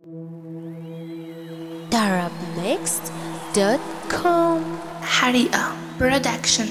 darabnext.com حريقة برودكشن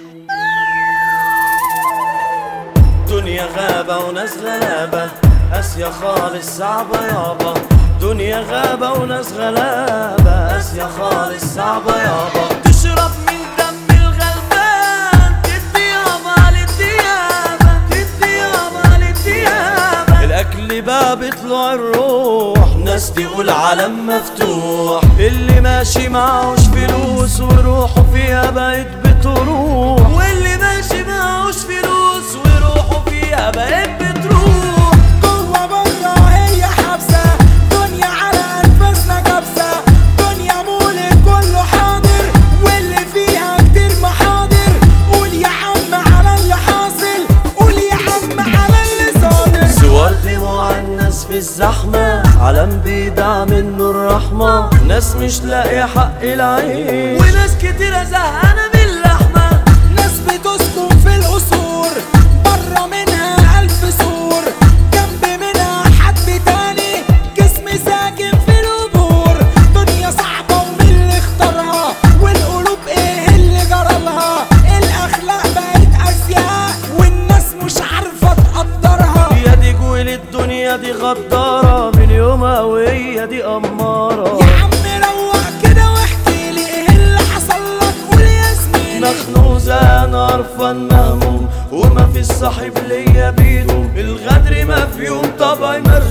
دنيا غابة وناس غلابة قاسية خالص صعبة يابا دنيا غابة وناس غلابة قاسية خالص صعبة يابا تشرب من دم الغلبان تدي يابا للديابة تدي يابا للديابة الأكل بقى بيطلع الروح ناس تقول علم مفتوح اللي ماشي معهوش فلوس وروحه فيها بقت بتروح واللي ماشي معهوش فلوس وروحه فيها بقت بتروح جوه بره هي حبسة دنيا على أنفاسنا كبسة دنيا مولد كله حاضر واللي فيها كتير محاضر قول يا عم على اللي حاصل قول يا عم على اللي صادر صور دموع الناس في الزحمة علم بيدع منه الرحمة ناس مش لاقية حق العيش وناس كتيرة زهقانة باللحمة ناس بتسكن في القصور بره منها ألف سور جنب منها حد تاني جسم ساكن في القبور دنيا صعبة ومين اللي اختارها والقلوب ايه اللي جرالها الأخلاق بقت أسياء والناس مش عارفة تقدرها يا دي جويل الدنيا دي غدارة من يومها وهي دي أمارة يا عم روق كده واحكي لي ايه اللي حصل لك قول يا زميلي مخنوق زهقان قرفان مهموم وما في صاحب ليا بيدوم الغدر ما في يوم طبعي مرسوم